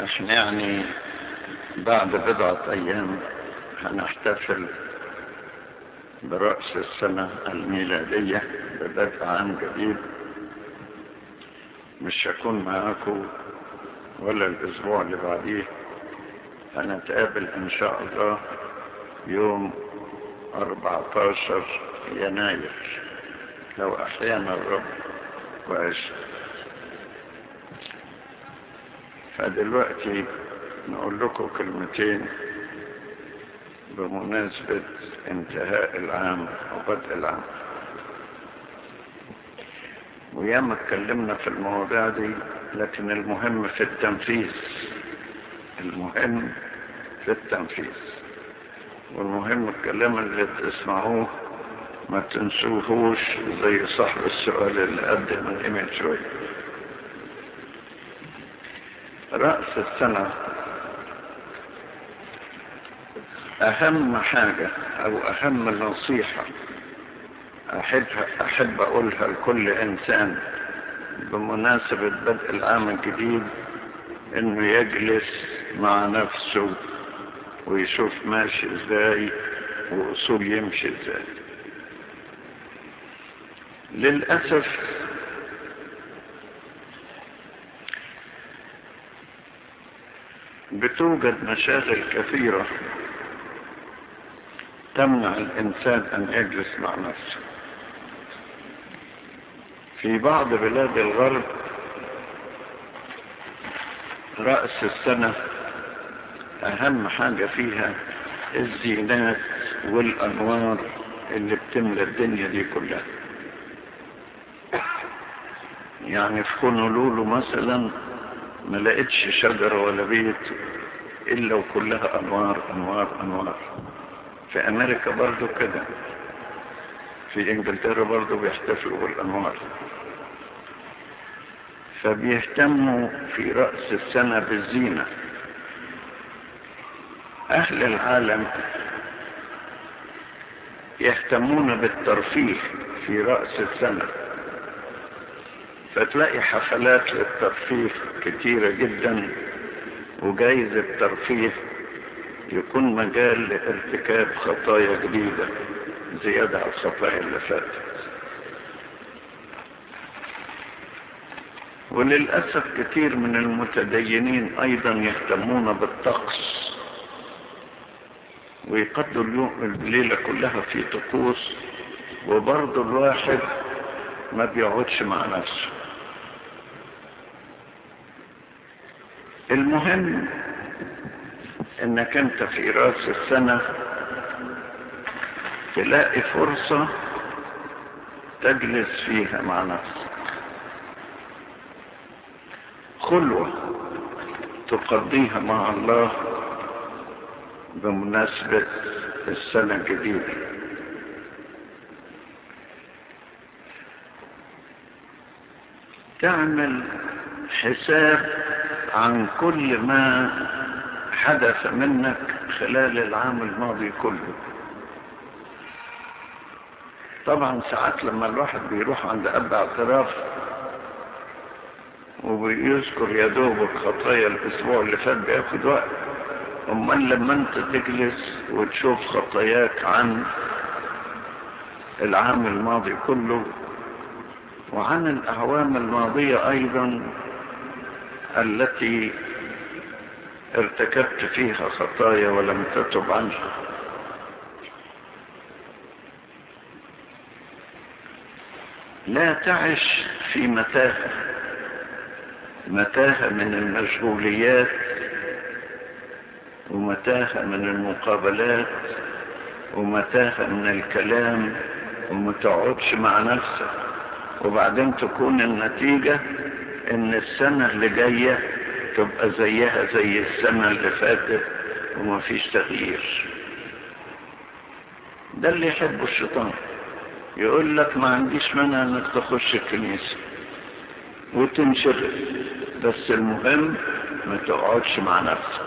احنا يعني بعد بضعة ايام هنحتفل برأس السنة الميلادية ببدء عام جديد مش هكون معاكم ولا الاسبوع اللي بعديه هنتقابل ان شاء الله يوم 14 يناير لو احيانا الرب وعشت فدلوقتي نقول لكم كلمتين بمناسبة انتهاء العام وبدء العام وياما اتكلمنا في المواضيع دي لكن المهم في التنفيذ المهم في التنفيذ والمهم الكلام اللي تسمعوه ما تنسوهوش زي صاحب السؤال اللي قدم من قيمة شوية رأس السنة أهم حاجة أو أهم نصيحة أحب, أحب أقولها لكل إنسان بمناسبة بدء العام الجديد إنه يجلس مع نفسه ويشوف ماشي إزاي وأصول يمشي إزاي للأسف بتوجد مشاغل كثيرة تمنع الإنسان أن يجلس مع نفسه في بعض بلاد الغرب رأس السنة أهم حاجة فيها الزينات والأنوار اللي بتملى الدنيا دي كلها يعني في هونولولو مثلا ما لقيتش شجرة ولا بيت إلا وكلها أنوار أنوار أنوار في أمريكا برضو كده في إنجلترا برضو بيحتفلوا بالأنوار فبيهتموا في رأس السنة بالزينة أهل العالم يهتمون بالترفيه في رأس السنة فتلاقي حفلات للترفيه كتيرة جدا وجايز الترفيه يكون مجال لارتكاب خطايا جديدة زيادة على الخطايا اللي فاتت وللأسف كثير من المتدينين أيضا يهتمون بالطقس ويقضوا اليوم الليلة كلها في طقوس وبرضه الواحد ما بيقعدش مع نفسه المهم انك انت في راس السنة تلاقي فرصة تجلس فيها مع نفسك خلوة تقضيها مع الله بمناسبة السنة الجديدة تعمل حساب عن كل ما حدث منك خلال العام الماضي كله طبعا ساعات لما الواحد بيروح عند اب اعتراف وبيذكر يا دوب خطايا الاسبوع اللي فات بياخد وقت امال لما انت تجلس وتشوف خطاياك عن العام الماضي كله وعن الاعوام الماضيه ايضا التي ارتكبت فيها خطايا ولم تتب عنها لا تعش في متاهة متاهة من المشغوليات ومتاهة من المقابلات ومتاهة من الكلام ومتقعدش مع نفسك وبعدين تكون النتيجة ان السنة اللي جاية تبقى زيها زي السنة اللي فاتت وما فيش تغيير ده اللي يحبه الشيطان يقول لك ما عنديش مانع انك تخش الكنيسة وتنشغل بس المهم ما تقعدش مع نفسك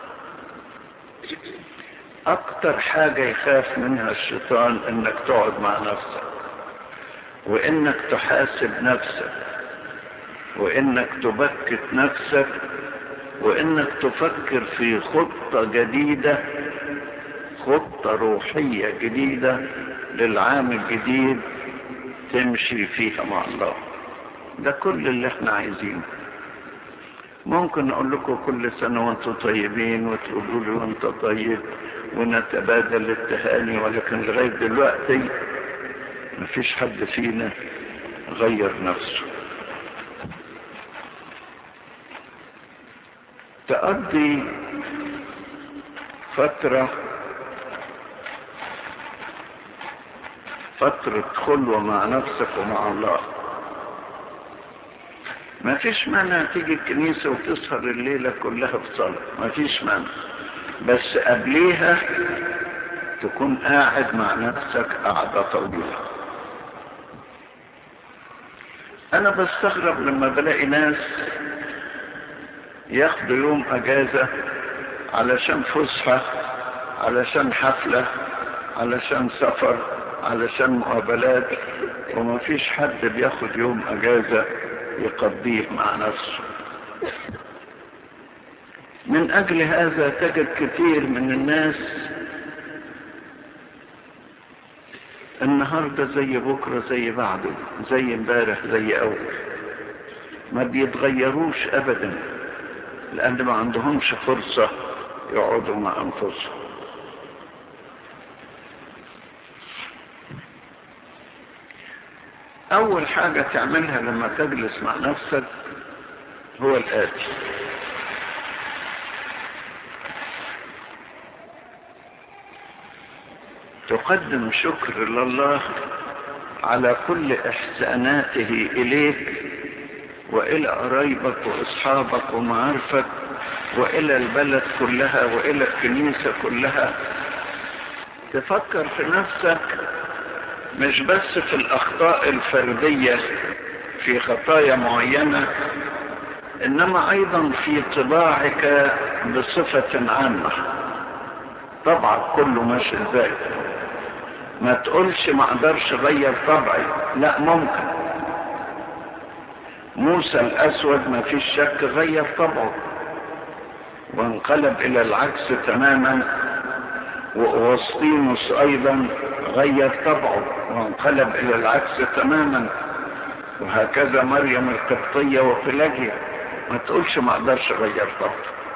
اكتر حاجة يخاف منها الشيطان انك تقعد مع نفسك وانك تحاسب نفسك وانك تبكت نفسك وانك تفكر في خطة جديدة خطة روحية جديدة للعام الجديد تمشي فيها مع الله ده كل اللي احنا عايزينه ممكن اقول لكم كل سنة وانتم طيبين وتقولوا لي وانت طيب ونتبادل التهاني ولكن لغاية دلوقتي مفيش حد فينا غير نفسه تقضي فترة فترة خلوة مع نفسك ومع الله ما فيش مانع تيجي الكنيسة وتسهر الليلة كلها في صلاة ما فيش مانع بس قبليها تكون قاعد مع نفسك قعدة طويلة انا بستغرب لما بلاقي ناس ياخدوا يوم اجازة علشان فسحة علشان حفلة علشان سفر علشان مقابلات وما فيش حد بياخد يوم اجازة يقضيه مع نفسه من اجل هذا تجد كثير من الناس النهاردة زي بكرة زي بعده زي امبارح زي اول ما بيتغيروش ابدا لان ما عندهمش فرصة يقعدوا مع انفسهم اول حاجة تعملها لما تجلس مع نفسك هو الاتي تقدم شكر لله على كل احساناته اليك والى قرايبك واصحابك ومعارفك والى البلد كلها والى الكنيسة كلها تفكر في نفسك مش بس في الاخطاء الفردية في خطايا معينة انما ايضا في طباعك بصفة عامة طبعك كله ماشي ازاي ما تقولش ما اقدرش اغير طبعي لا ممكن موسى الاسود ما فيش شك غير طبعه وانقلب الى العكس تماما واوسطينوس ايضا غير طبعه وانقلب الى العكس تماما وهكذا مريم القبطية وفلاجيا ما تقولش ما اقدرش اغير طبعه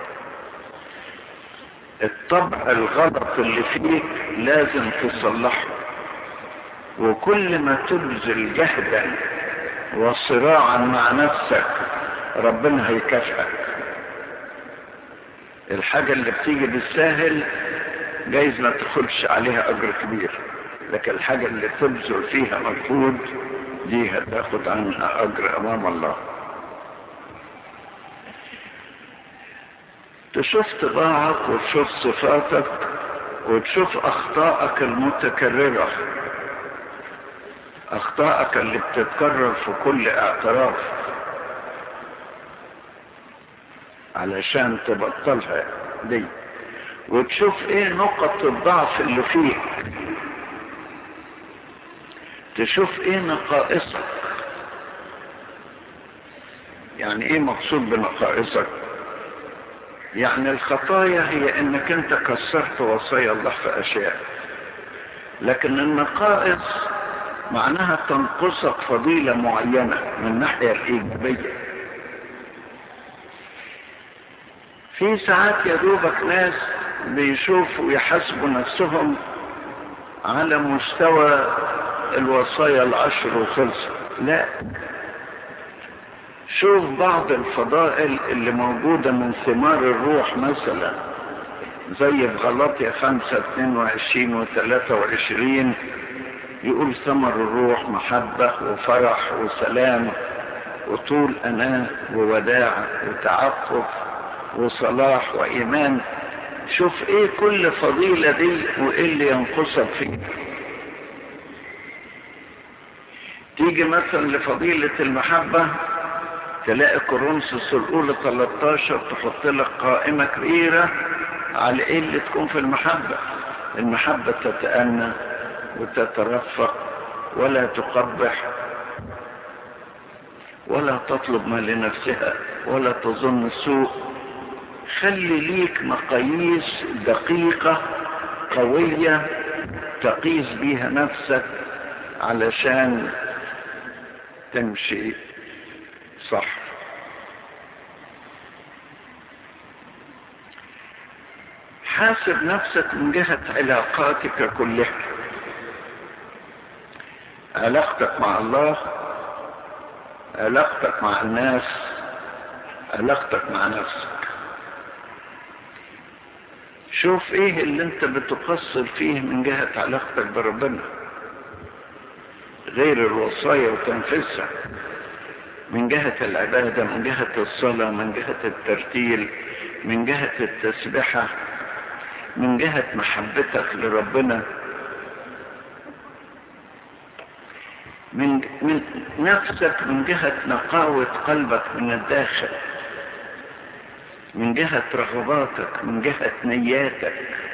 الطبع الغلط اللي فيك لازم تصلحه وكل ما تبذل جهدا وصراعا مع نفسك ربنا هيكافئك الحاجة اللي بتيجي بالساهل جايز ما تاخدش عليها اجر كبير لكن الحاجة اللي تبذل فيها مجهود دي هتاخد عنها اجر امام الله تشوف طباعك وتشوف صفاتك وتشوف اخطائك المتكررة اخطائك اللي بتتكرر في كل اعتراف علشان تبطلها دي وتشوف ايه نقط الضعف اللي فيك تشوف ايه نقائصك يعني ايه مقصود بنقائصك يعني الخطايا هي انك انت كسرت وصايا الله في اشياء لكن النقائص معناها تنقصك فضيلة معينة من الناحية الايجابية في ساعات يا دوبك ناس بيشوفوا يحاسبوا نفسهم على مستوى الوصايا العشر وخلص لا شوف بعض الفضائل اللي موجودة من ثمار الروح مثلا زي في غلطية خمسة اتنين وعشرين وثلاثة وعشرين يقول ثمر الروح محبة وفرح وسلام وطول أناة ووداع وتعفف وصلاح وإيمان شوف ايه كل فضيلة دي وايه اللي ينقصك فيه تيجي مثلا لفضيلة المحبة تلاقي كورنثوس الأولى 13 تحط لك قائمة كبيرة على ايه اللي تكون في المحبة المحبة تتأنى وتترفق ولا تقبح ولا تطلب ما لنفسها ولا تظن السوء خلي ليك مقاييس دقيقة قوية تقيس بيها نفسك علشان تمشي صح حاسب نفسك من جهة علاقاتك كلها علاقتك مع الله علاقتك مع الناس علاقتك مع نفسك شوف ايه اللي انت بتقصر فيه من جهة علاقتك بربنا غير الوصايا وتنفيذها من جهة العبادة من جهة الصلاة من جهة الترتيل من جهة التسبحة من جهة محبتك لربنا من, من نفسك من جهة نقاوة قلبك من الداخل من جهة رغباتك من جهة نياتك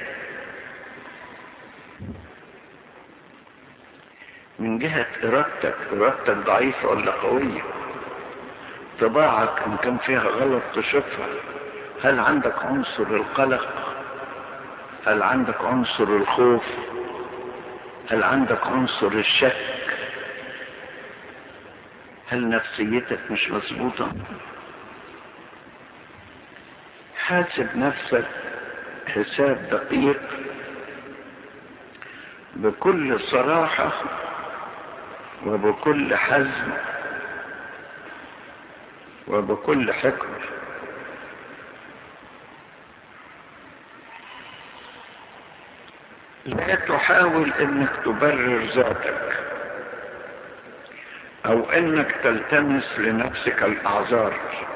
من جهة إرادتك إرادتك ضعيفة ولا قوية طباعك إن كان فيها غلط تشوفها هل عندك عنصر القلق هل عندك عنصر الخوف هل عندك عنصر الشك هل نفسيتك مش مظبوطة حاسب نفسك حساب دقيق بكل صراحة وبكل حزم وبكل حكمة لا تحاول انك تبرر ذاتك او انك تلتمس لنفسك الاعذار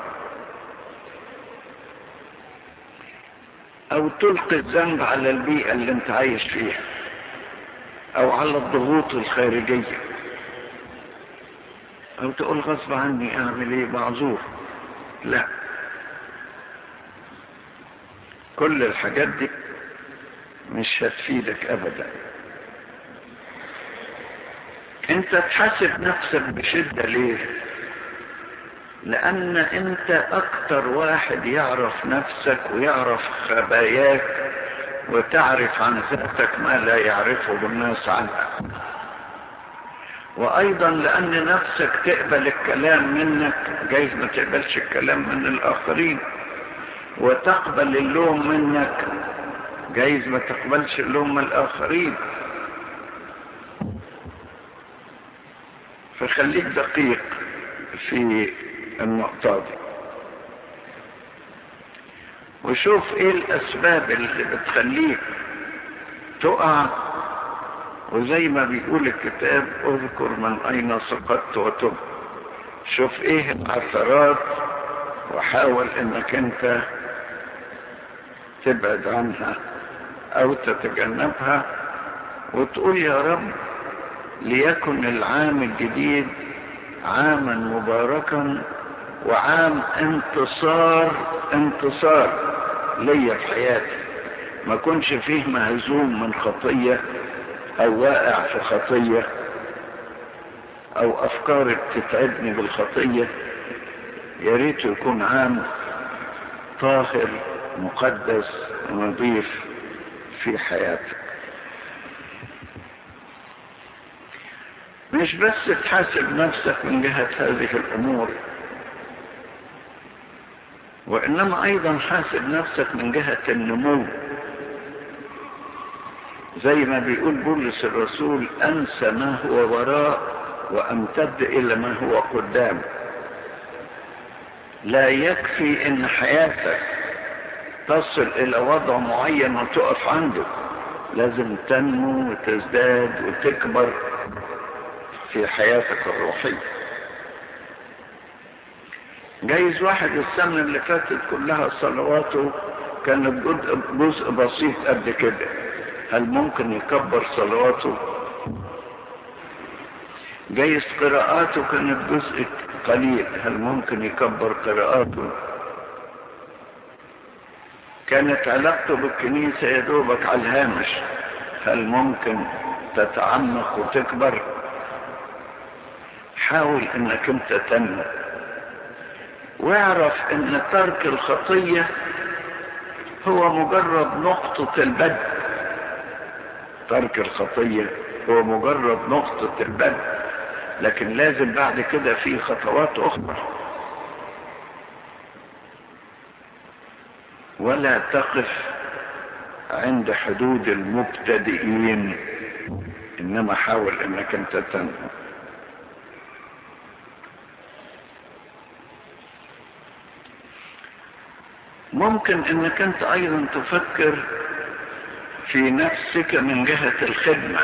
او تلقي الذنب على البيئة اللي انت عايش فيها او على الضغوط الخارجية او تقول غصب عني اعمل ايه معذور لا كل الحاجات دي مش هتفيدك ابدا انت تحاسب نفسك بشدة ليه لان انت اكتر واحد يعرف نفسك ويعرف خباياك وتعرف عن ذاتك ما لا يعرفه الناس عنك وايضا لان نفسك تقبل الكلام منك جايز ما تقبلش الكلام من الاخرين وتقبل اللوم منك جايز ما تقبلش اللوم من الاخرين فخليك دقيق في النقطة دي وشوف ايه الاسباب اللي بتخليك تقع وزي ما بيقول الكتاب اذكر من اين سقطت وتب شوف ايه العثرات وحاول انك انت تبعد عنها او تتجنبها وتقول يا رب ليكن العام الجديد عاما مباركا وعام انتصار انتصار ليا في حياتي ما كنش فيه مهزوم من خطية او واقع في خطية او افكار بتتعبني بالخطية يا ريت يكون عام طاهر مقدس نظيف في حياتك مش بس تحاسب نفسك من جهة هذه الأمور وإنما أيضا حاسب نفسك من جهة النمو زي ما بيقول بولس الرسول أنسى ما هو وراء وأمتد إلى ما هو قدام لا يكفي إن حياتك تصل إلى وضع معين وتقف عنده لازم تنمو وتزداد وتكبر في حياتك الروحية جايز واحد السنة اللي فاتت كلها صلواته كانت جزء, جزء بسيط قد كده هل ممكن يكبر صلواته جايز قراءاته كانت جزء قليل هل ممكن يكبر قراءاته كانت علاقته بالكنيسة يا دوبك على الهامش هل ممكن تتعمق وتكبر حاول انك انت تنمو واعرف ان ترك الخطية هو مجرد نقطة البدء ترك الخطية هو مجرد نقطة البدء لكن لازم بعد كده في خطوات أخرى ولا تقف عند حدود المبتدئين انما حاول انك انت تنمو ممكن انك انت ايضا تفكر في نفسك من جهة الخدمة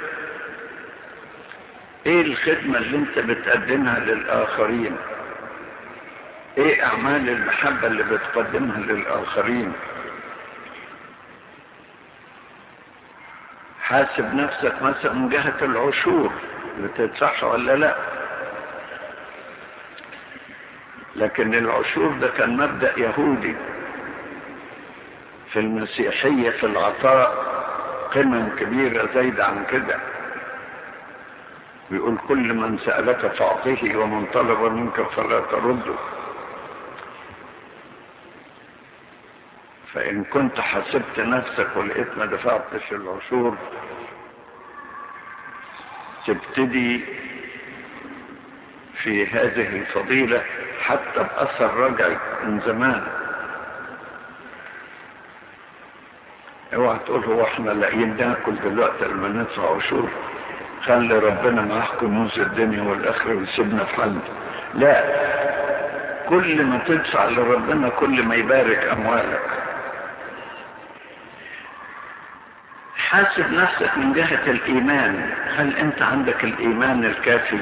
ايه الخدمة اللي انت بتقدمها للاخرين ايه اعمال المحبة اللي بتقدمها للاخرين حاسب نفسك مثلا من جهة العشور بتدفعها ولا لا لكن العشور ده كان مبدأ يهودي في المسيحية في العطاء قمم كبيرة زايدة عن كده بيقول كل من سألك فأعطيه ومن طلب منك فلا ترده فإن كنت حسبت نفسك ولقيت ما دفعتش العشور تبتدي في هذه الفضيلة حتى بأثر رجعي من زمان اوعى تقول هو احنا لاقيين ناكل دلوقتي لما ندفع عشور خلي ربنا معاه كنوز الدنيا والاخره ويسيبنا في حالنا لا كل ما تدفع لربنا كل ما يبارك اموالك حاسب نفسك من جهة الإيمان هل أنت عندك الإيمان الكافي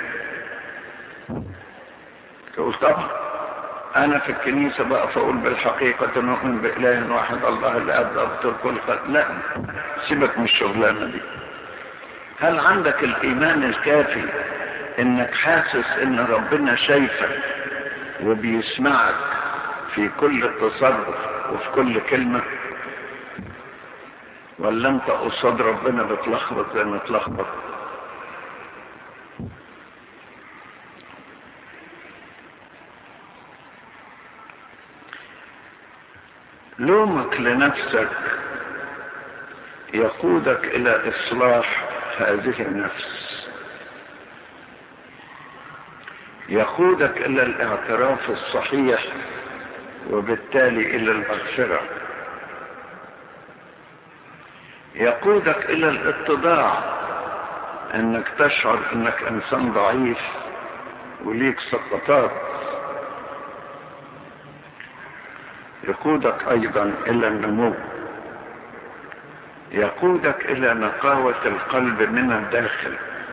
تقول طبعا أنا في الكنيسة بقى فأقول بالحقيقة نؤمن بإله واحد الله اللي أبدأ أبطل كل خلق لا سيبك من الشغلانة دي هل عندك الإيمان الكافي إنك حاسس إن ربنا شايفك وبيسمعك في كل تصرف وفي كل كلمة ولا انت قصاد ربنا بتلخبط زي ما تلخبط لومك لنفسك يقودك الى اصلاح هذه النفس يقودك الى الاعتراف الصحيح وبالتالي الى المغفره يقودك الى الاتضاع انك تشعر انك انسان ضعيف وليك سقطات يقودك ايضا الى النمو يقودك الى نقاوة القلب من الداخل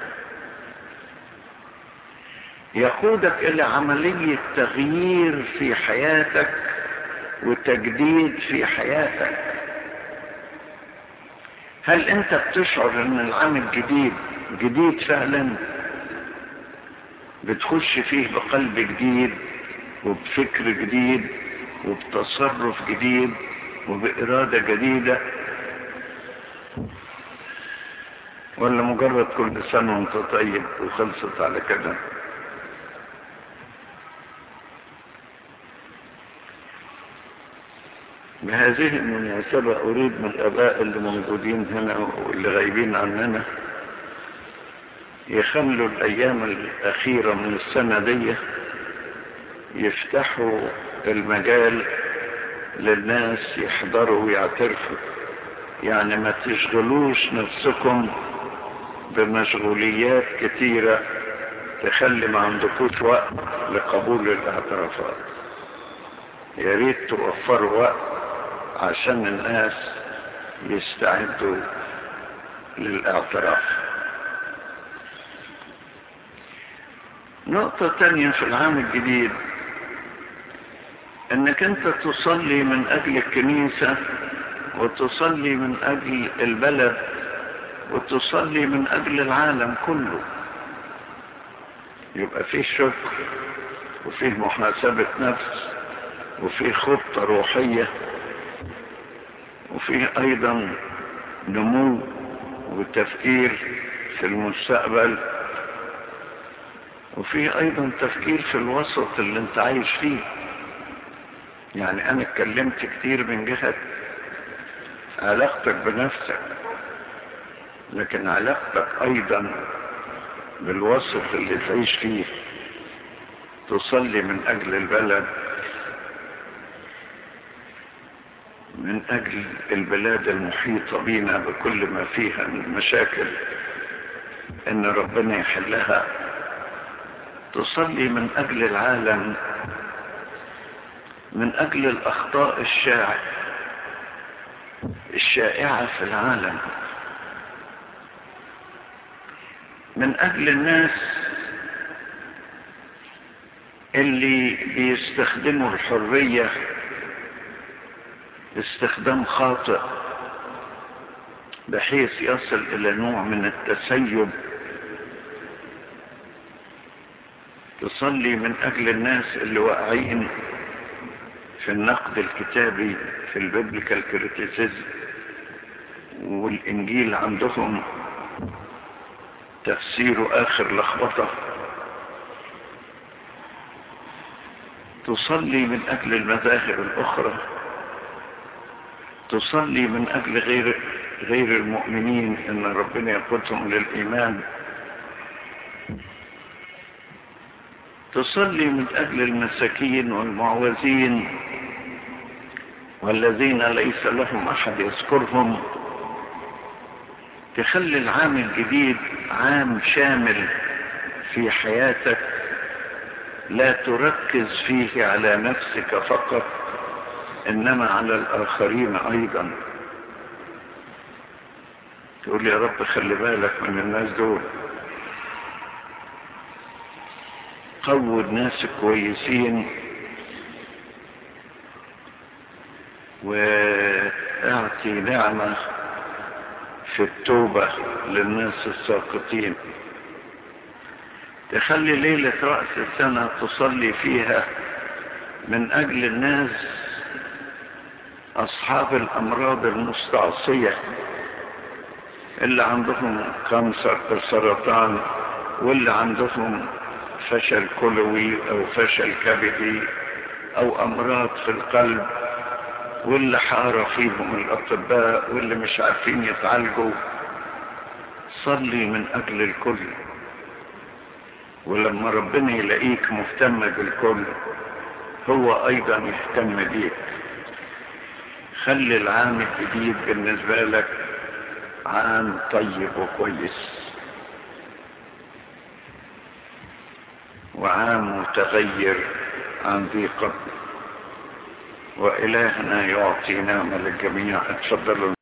يقودك الى عملية تغيير في حياتك وتجديد في حياتك هل انت بتشعر ان العام الجديد جديد فعلا بتخش فيه بقلب جديد وبفكر جديد وبتصرف جديد وبإرادة جديدة ولا مجرد كل سنة وانت طيب وخلصت على كده بهذه المناسبة أريد من الآباء اللي موجودين هنا واللي غايبين عننا يخلوا الأيام الأخيرة من السنة دي يفتحوا المجال للناس يحضروا ويعترفوا يعني ما تشغلوش نفسكم بمشغوليات كتيرة تخلي ما عندكوش وقت لقبول الاعترافات يا ريت توفروا وقت عشان الناس يستعدوا للاعتراف نقطة تانية في العام الجديد انك انت تصلي من اجل الكنيسة وتصلي من اجل البلد وتصلي من اجل العالم كله يبقى فيه شكر وفيه محاسبة نفس وفيه خطة روحية وفيه ايضا نمو وتفكير في المستقبل وفيه ايضا تفكير في الوسط اللي انت عايش فيه يعني انا اتكلمت كتير من جهة علاقتك بنفسك لكن علاقتك ايضا بالوسط اللي تعيش فيه تصلي من اجل البلد من اجل البلاد المحيطة بينا بكل ما فيها من مشاكل ان ربنا يحلها تصلي من اجل العالم من اجل الاخطاء الشائعة الشائعة في العالم من اجل الناس اللي بيستخدموا الحرية استخدام خاطئ بحيث يصل الى نوع من التسيب تصلي من اجل الناس اللي واقعين في النقد الكتابي في البيبليكال كريتيسيزم والانجيل عندهم تفسيره اخر لخبطه تصلي من اجل المذاهب الاخرى تصلي من اجل غير غير المؤمنين ان ربنا يقودهم للايمان تصلي من اجل المساكين والمعوزين والذين ليس لهم احد يذكرهم تخلي العام الجديد عام شامل في حياتك لا تركز فيه على نفسك فقط انما على الاخرين ايضا تقول يا رب خلي بالك من الناس دول قوي الناس كويسين واعطي نعمة في التوبة للناس الساقطين تخلي ليلة رأس السنة تصلي فيها من أجل الناس أصحاب الأمراض المستعصية اللي عندهم كانسر السرطان واللي عندهم فشل كلوي أو فشل كبدي أو أمراض في القلب واللي حار فيهم الأطباء واللي مش عارفين يتعالجوا صلي من أجل الكل ولما ربنا يلاقيك مهتم بالكل هو أيضا يهتم بيك خلي العام الجديد بالنسبة لك عام طيب وكويس وعام متغير عن ذي قبل وإلهنا يعطي نعمة للجميع اتفضلوا